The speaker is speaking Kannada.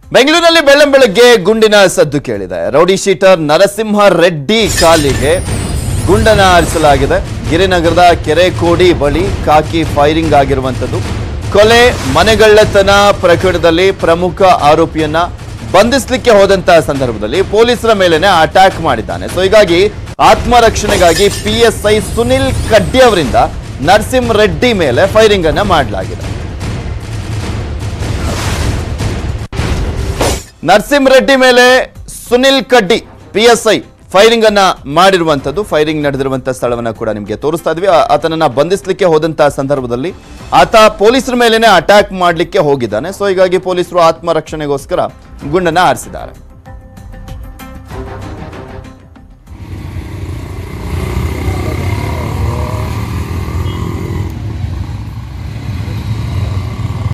ಬೆಂಗಳೂರಿನಲ್ಲಿ ಬೆಳ್ಳಂಬೆಳಗ್ಗೆ ಗುಂಡಿನ ಸದ್ದು ಕೇಳಿದೆ ರೌಡಿ ಶೀಟರ್ ನರಸಿಂಹ ರೆಡ್ಡಿ ಕಾಲಿಗೆ ಗುಂಡನ್ನ ಹಾರಿಸಲಾಗಿದೆ ಗಿರಿನಗರದ ಕೆರೆಕೋಡಿ ಬಳಿ ಕಾಕಿ ಫೈರಿಂಗ್ ಆಗಿರುವಂಥದ್ದು ಕೊಲೆ ಮನೆಗಳ್ಳತನ ಪ್ರಕರಣದಲ್ಲಿ ಪ್ರಮುಖ ಆರೋಪಿಯನ್ನ ಬಂಧಿಸಲಿಕ್ಕೆ ಹೋದಂತಹ ಸಂದರ್ಭದಲ್ಲಿ ಪೊಲೀಸರ ಮೇಲೆನೆ ಅಟ್ಯಾಕ್ ಮಾಡಿದ್ದಾನೆ ಸೊ ಹೀಗಾಗಿ ಆತ್ಮರಕ್ಷಣೆಗಾಗಿ P S I Sunil Kaddi ಅವರಿಂದ ನರಸಿಂಹ ರೆಡ್ಡಿ ಮೇಲೆ ಫೈರಿಂಗ್ ಅನ್ನ ಮಾಡಲಾಗಿದೆ ನರಸಿಂಹ ರೆಡ್ಡಿ ಮೇಲೆ ಸುನಿಲ್ ಕಡ್ಡಿ ಪಿ ಎಸ್ ಐ ಫೈರಿಂಗ್ ಅನ್ನ ಮಾಡಿರುವಂತದ್ದು ಫೈರಿಂಗ್ ನಡೆದಿರುವಂತಹ ಸ್ಥಳವನ್ನ ಕೂಡ ನಿಮಗೆ ತೋರಿಸ್ತಾ ಇದ್ವಿ ಆ- ಆತನನ್ನ ಬಂಧಿಸಲಿಕ್ಕೆ ಹೋದಂತಹ ಸಂದರ್ಭದಲ್ಲಿ ಆತ ಪೊಲೀಸರ ಮೇಲೇನೆ ಅಟ್ಯಾಕ್ ಮಾಡಲಿಕ್ಕೆ ಹೋಗಿದ್ದಾನೆ ಸೊ ಹೀಗಾಗಿ ಪೊಲೀಸರು ಆತ್ಮರಕ್ಷಣೆಗೋಸ್ಕರ ಗುಂಡನ್ನ ಹಾರಿಸಿದ್ದಾರೆ